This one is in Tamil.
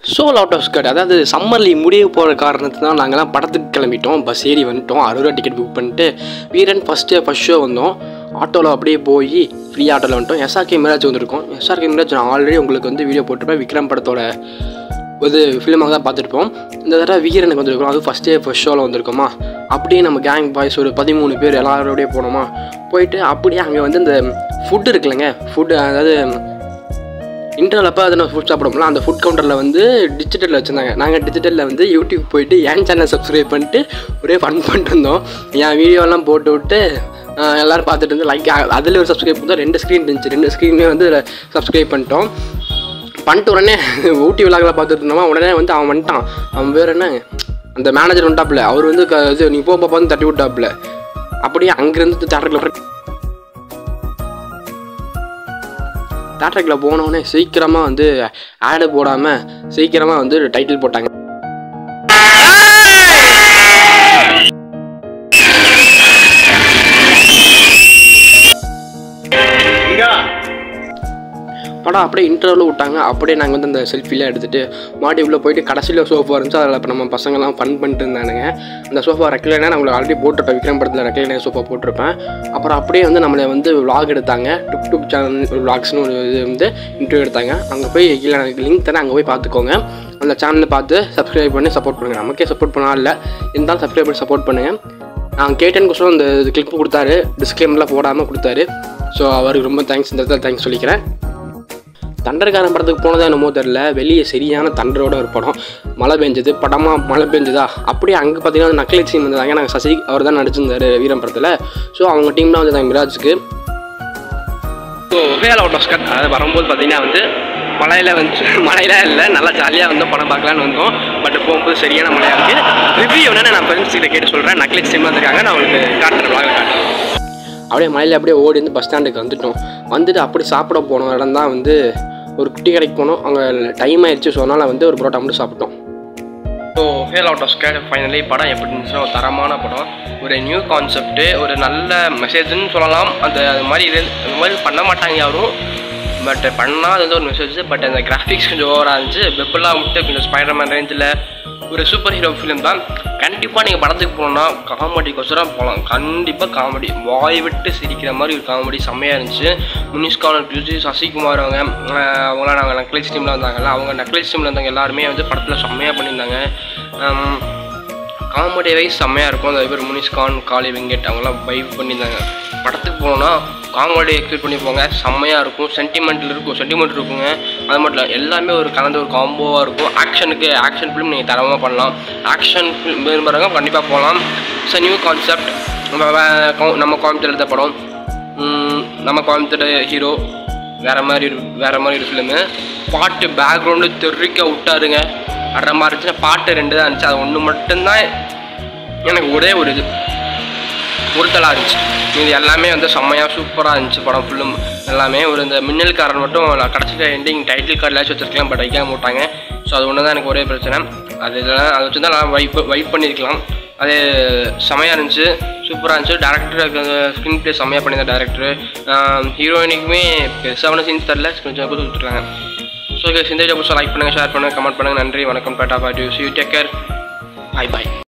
சோல் அவுட் ஆஃப் ஸ்கட் அதாவது சம்மர் லீவ் முடிய போகிற காரணத்தினால நாங்கள்லாம் படத்துக்கு கிளம்பிட்டோம் பஸ் ஏறி வந்துட்டோம் அறுபது ரூபா டிக்கெட் புக் பண்ணிட்டு வீரன் ஃபஸ்ட்டு ஃபஸ்ட் ஷோ வந்தோம் ஆட்டோவில் அப்படியே போய் ஃப்ரீ ஆட்டோவில் வந்துட்டோம் எஸ்ஆர்கே மிராஜ் வந்திருக்கோம் எஸ்ஆர்கே மிராஜ் நான் ஆல்ரெடி உங்களுக்கு வந்து வீடியோ போட்டிருப்பேன் விக்ரம் படத்தோட இது ஃபிலிமாக தான் பார்த்துருப்போம் இந்த தடவை வீரனுக்கு வந்திருக்கோம் அது ஃபஸ்ட் டே ஃபஸ்ட் ஷோவில் வந்திருக்கோமா அப்படியே நம்ம கேங் பாய்ஸ் ஒரு பதிமூணு பேர் எல்லாரோடய போனோமா போயிட்டு அப்படியே அங்கே வந்து இந்த ஃபுட்டு இருக்குல்லங்க ஃபுட்டு அதாவது இன்டர்வல் அப்போ அதை நம்ம ஃபுட் சாப்பிடுவோம்ல அந்த ஃபுட் கவுண்டரில் வந்து டிஜிட்டலில் வச்சுருந்தாங்க நாங்கள் டிஜிட்டலில் வந்து யூடியூப் போயிட்டு என் சேனல் சப்ஸ்கிரைப் பண்ணிட்டு ஒரே ஃபன் பண்ணிட்டு இருந்தோம் என் வீடியோலாம் போட்டு விட்டு ஆஹ், எல்லாரும் பார்த்துட்டு இருந்து லைக் அதில் ஒரு சப்ஸ்கிரைப் பண்ணோம் ரெண்டு ஸ்க்ரீன் இருந்துச்சு ரெண்டு ஸ்க்ரீனுமே வந்து சப்ஸ்கிரைப் பண்ணிட்டோம் பண்ணிட்டு உடனே ஊட்டி விழாக்களை பார்த்துட்டு இருந்தோமா உடனே வந்து அவன் வந்துட்டான் அவன் பேர் என்ன அந்த மேனேஜர் வந்துட்டாப்புல அவர் வந்து க- இது நீ போ பாப்பா வந்து தட்டி விட்டாப்புல அப்படியே அங்கேருந்து தேட்டருக்குள்ள தேட்டருக்குள்ள போனோடனே சீக்கிரமாக வந்து ஆடு போடாமல் சீக்கிரமாக வந்து டைட்டில் போட்டாங்க படம் அப்படியே இன்டர்வியூவில் விட்டாங்க அப்படியே நாங்கள் வந்து அந்த செல்ஃபிலாம் எடுத்துகிட்டு மாடி உள்ளே போயிட்டு கடைசியில் சோஃபா இருந்துச்சு அதில் இப்போ நம்ம பசங்கள்லாம் ஃபன் பண்ணிட்டு இருந்தானுங்க அந்த சோஃபா ரெக்லைனாக நான் உங்களுக்கு ஆல்ரெடி போட்டிருப்பேன் விக்ரம் படத்தில் ரெக்லைனாக சோஃபா போட்டிருப்பேன் அப்புறம் அப்படியே வந்து நம்மளை வந்து vlog எடுத்தாங்க டுக் டுக் சேனல் விளாக்ஸ்னு ஒரு இது வந்து இன்டர்வியூ எடுத்தாங்க அங்கே போய் கீழே எனக்கு லிங்க் தரேன் அங்கே போய் பார்த்துக்கோங்க அந்த சேனலை பார்த்து சப்ஸ்கிரைப் பண்ணி சப்போர்ட் பண்ணுங்கள் நமக்கே சப்போர்ட் பண்ண இல்லை இருந்தாலும் சப்ஸ்கிரைப் பண்ணி சப்போர்ட் பண்ணுங்கள் நான் கேட்டேன்னு கொஸ்டின் அந்த கிளிப் கொடுத்தாரு டிஸ்க்ளைமர்லாம் போடாமல் கொடுத்தாரு ஸோ அவருக்கு ரொம்ப தேங்க்ஸ் இந்த இடத்துல தேங்க்ஸ் சொல்லிக்கிறேன் தண்டர்காரன் படத்துக்கு போனதா என்னமோ தெரில வெளியே சரியான தண்டரோட ஒரு படம் மழை பெஞ்சது படமாக மழை பெஞ்சதா அப்படியே அங்கே பார்த்தீங்கன்னா நக்கலைட் சீன் வந்தாங்க நாங்கள் சசி அவர் தான் நடிச்சிருந்தாரு வீரம் படத்தில் ஸோ அவங்க டீம்லாம் வந்திருந்தாங்க மிராஜுக்கு ஸோ ஒகேல் அவுட் ஆஃப் ஸ்கட் அதாவது வரும்போது பார்த்தீங்கன்னா வந்து மழையில் வந்து மழையில இல்லை நல்லா ஜாலியாக வந்து படம் பார்க்கலான்னு வந்தோம் பட் போகும்போது சரியான மழையாக இருக்குது ரிவ்யூ என்னென்னு நான் ஃப்ரெண்ட்ஸ் கிட்ட கேட்டு சொல்கிறேன் நக்லெட் சிம் வந்திருக்காங்க நான் உங்களுக்கு காட்டுறேன் vlog ல காட்டுறேன் அப்படியே மலையில் அப்படியே ஓடி வந்து பஸ் ஸ்டாண்டுக்கு வந்துட்டோம் வந்துட்டு அப்படி சாப்பிட போனோம் இடம் தான் வந்து ஒரு குட்டி கடைக்கு போனோம் அங்கே டைம் ஆயிடுச்சு ஸோ அதனால் வந்து ஒரு புரோட்டா மட்டும் சாப்பிட்டோம் ஸோ ஃபேல் அவுட் ஆஃப் ஸ்கேட் ஃபைனலி படம் எப்படி இருந்துச்சுன்னா ஒரு தரமான படம் ஒரு நியூ கான்செப்ட்டு ஒரு நல்ல மெசேஜ்னு சொல்லலாம் அந்த அது மாதிரி இது அது மாதிரி பண்ண மாட்டாங்க யாரும் பட் பண்ணால் அது வந்து ஒரு மெசேஜ் பட் அந்த கிராஃபிக்ஸ் கொஞ்சம் ஓவராக இருந்துச்சு வெப்பெல்லாம் விட்டு கொஞ்சம் ஸ்பைடர்மேன் ரேஞ்சில் ஒரு சூப்பர் ஹீரோ ஃபிலிம் தான் கண்டிப்பாக நீங்கள் படத்துக்கு போனோம்னா காமெடிக்கோசரம் போகலாம் கண்டிப்பாக காமெடி வாய் விட்டு சிரிக்கிற மாதிரி ஒரு காமெடி செம்மையாக இருந்துச்சு முனிஷ்கான் இருந்துச்சு சசிகுமார் அவங்க அஹ் அவங்களாம் நாங்கள் நக்லேஸ் டீமில் வந்தாங்கல்ல அவங்க நக்லேஸ் டீமில் வந்தவங்க எல்லாருமே வந்து படத்தில் செம்மையாக பண்ணியிருந்தாங்க ஹம், காமெடி வைஸ் செம்மையாக இருக்கும் அந்த பேர் முனிஷ்கான் காளி வெங்கட் அவங்களாம் வைப் பண்ணியிருந்தாங்க படத்துக்கு போனோன்னா காமெடி எக்ஸ்பெக்ட் பண்ணி போங்க செம்மையாக இருக்கும் சென்டிமெண்டல் இருக்கும் சென்டிமெண்ட் இருக்குங்க அது மட்டும் இல்லை எல்லாமே ஒரு கலந்த ஒரு காம்போவாக இருக்கும் ஆக்ஷனுக்கு ஆக்ஷன் ஃபிலிம் நீங்கள் தரமாக பண்ணலாம் ஆக்ஷன் ஃபிலிம் விரும்புகிறவங்க கண்டிப்பாக போகலாம் இட்ஸ் நியூ கான்செப்ட் நம்ம வே- கோ- நம்ம கோயம்புத்தூர் எடுத்த படம் உம், நம்ம கோயம்புத்தூர் ஹீரோ வேற மாதிரி ஒரு வேற மாதிரி ஒரு ஃபிலிமு பாட்டு பேக்ரவுண்டு தெறிக்க விட்டாருங்க அற மாதிரி இருந்துச்சு பாட்டு ரெண்டு தான் இருந்துச்சு அது ஒன்று மட்டும்தான் எனக்கு ஒரே ஒரு இது உறுத்தலாக இருந்துச்சு இது எல்லாமே வந்து செம்மையாக சூப்பராக இருந்துச்சு படம் ஃபுல்லும் எல்லாமே ஒரு இந்த மின்னல்காரன் மட்டும் நான் கடைசியில் எண்டிங் டைட்டில் கார்டில் வச்சுருக்கலாம் பட் வைக்காம விட்டாங்க ஸோ அது ஒன்று தான் எனக்கு ஒரே பிரச்சனை அது இதெல்லாம் அதை வச்சு தான் நான் வைப் வைப் பண்ணியிருக்கலாம் அது செமையாக இருந்துச்சு சூப்பராக இருந்துச்சு டேரக்டர் ஸ்க்ரீன் ப்ளே செம்மையாக பண்ணியிருந்த டேரக்டர் ஹீரோயினுக்குமே பெருசான சீன்ஸ் தரல கொஞ்சம் கொடுத்துருக்காங்க ஸோ இந்த வீடியோ லைக் பண்ணுங்கள் ஷேர் பண்ணுங்கள் கமெண்ட் பண்ணுங்கள் நன்றி வணக்கம் பேட்டா bye you take care bye bye